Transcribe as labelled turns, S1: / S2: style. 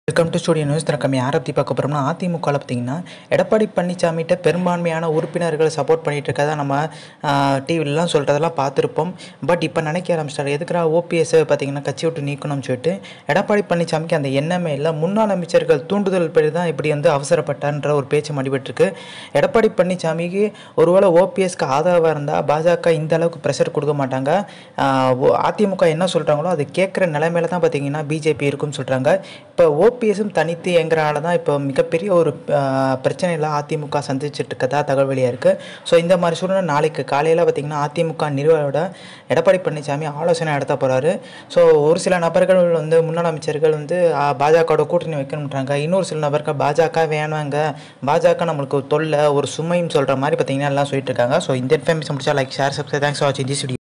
S1: welcome to studio news தினக்கம் யாரை பற்றி பார்க்க போகிறோம்னா அதிமுகவில் பார்த்தீங்கன்னா எடப்பாடி பழனிசாமிகிட்ட பெரும்பான்மையான உறுப்பினர்கள் சப்போர்ட் பண்ணிட்டு இருக்கதா நம்ம டிவிலலாம் சொல்கிறதெல்லாம் பார்த்துருப்போம் பட் இப்போ நினைக்க ஆரம்பிச்சிட்டாரு எதுக்குறா ஓபிஎஸ்ஸை பார்த்தீங்கன்னா கட்சி விட்டு நீக்கணும்னு சொல்லிட்டு எடப்பாடி பழனிசாமிக்கு அந்த எண்ணமே இல்லை முன்னாள் அமைச்சர்கள் தூண்டுதல் படி தான் இப்படி வந்து அவசரப்பட்டார்ன்ற ஒரு பேச்சு மடிபட்டிருக்கு எடப்பாடி பழனிசாமிக்கு ஒருவேளை ஓபிஎஸ்க்கு ஆதரவாக இருந்தால் பாஜக இந்த அளவுக்கு ப்ரெஷர் கொடுக்க மாட்டாங்க ஆஹ் ஓ- அதிமுக என்ன சொல்கிறாங்களோ அது கேட்குற நிலைமையில தான் பார்த்தீங்கன்னா பிஜேபி இருக்குன்னு சொல்கிறாங்க இப்போ ஓபிஎஸும் தனித்து எங்கிறனால தான் இப்போ மிகப்பெரிய ஒரு ஆஹ், பிரச்சனையில அதிமுக சந்திச்சுட்டு இருக்கதா தகவல் வெளியாக இருக்குது ஸோ இந்த மாதிரி சூழ்நிலை நாளைக்கு காலையில் பார்த்தீங்கன்னா அதிமுக நிறுவனோட எடப்பாடி பழனிசாமி ஆலோசனை நடத்த போகிறாரு ஸோ ஒரு சில நபர்கள் வந்து முன்னாள் அமைச்சர்கள் வந்து ஆஹ், பாஜகவோட கூட்டணி வைக்கணுன்றாங்க இன்னொரு சில நபர்கள் பாஜக வேணாங்க பாஜக நம்மளுக்கு ஒரு தொல்லை ஒரு சுமைன்னு சொல்கிற மாதிரி பார்த்தீங்கன்னா எல்லாம் சொல்லிட்டு இருக்காங்க ஸோ இந்த இன்ஃபர்மேஷன் முடிச்சா like share subscribe thanks for வாட்சிங் திஸ் வீடியோ